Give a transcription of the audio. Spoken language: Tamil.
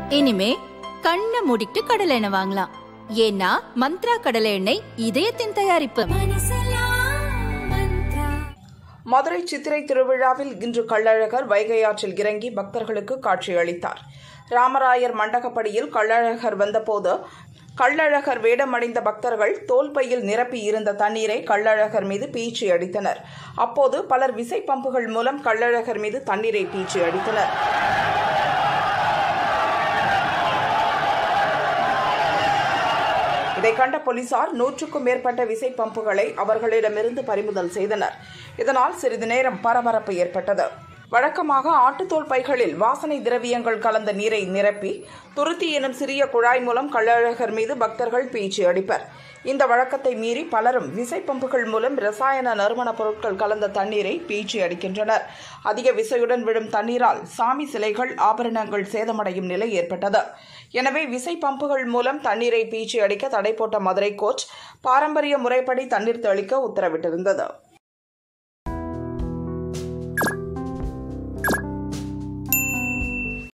இனிமே கண்ணை மூடிட்டு கடலை எண்ணெய் வாங்கலாம் ஏன்னா மந்த்ரா கடலை எண்ணெய் இதயத்தின் தயாரிப்பு மதுரை சித்திரை திருவிழாவில் இன்று கள்ளழகர் வைகை ஆற்றில் இறங்கி பக்தர்களுக்கு காட்சியளித்தார் ராமராயர் மண்டகப்படியில் கள்ளழகர் வந்தபோது கள்ளழகர் வேடமடைந்த பக்தர்கள் தோல்பையில் நிரப்பி இருந்த தண்ணீரை கள்ளழகர் மீது பீச்சி அடித்தனர் அப்போது பலர் விசை பம்புகள் மூலம் கள்ளழகர் மீது தண்ணீரை பீச்சி அடித்தனர் இதை கண்ட போலீசார் நூற்றுக்கும் மேற்பட்ட விசை பம்புகளை அவர்களிடமிருந்து பறிமுதல் செய்தனர் இதனால் சிறிது நேரம் பரபரப்பு ஏற்பட்டது வழக்கமாக ஆட்டுத்தோல் பைகளில் வாசனை திரவியங்கள் கலந்த நீரை நிரப்பி துருத்தி எனும் சிறிய குழாய் மூலம் கள்ளழகர் மீது பக்தர்கள் பீச்சி அடிப்பர் இந்த வழக்கத்தை மீறி பலரும் விசை பம்புகள் மூலம் ரசாயன நறுமணப் பொருட்கள் கலந்த தண்ணீரை பீச்சி அடிக்கின்றனர் அதிக விசையுடன் விழும் தண்ணீரால் சாமி சிலைகள் ஆபரணங்கள் சேதமடையும் நிலை ஏற்பட்டது எனவே விசை பம்புகள் மூலம் தண்ணீரை பீச்சி அடிக்க தடை போட்ட மதுரை கோர்ட் பாரம்பரிய முறைப்படி தண்ணீர் தெளிக்க உத்தரவிட்டிருந்தது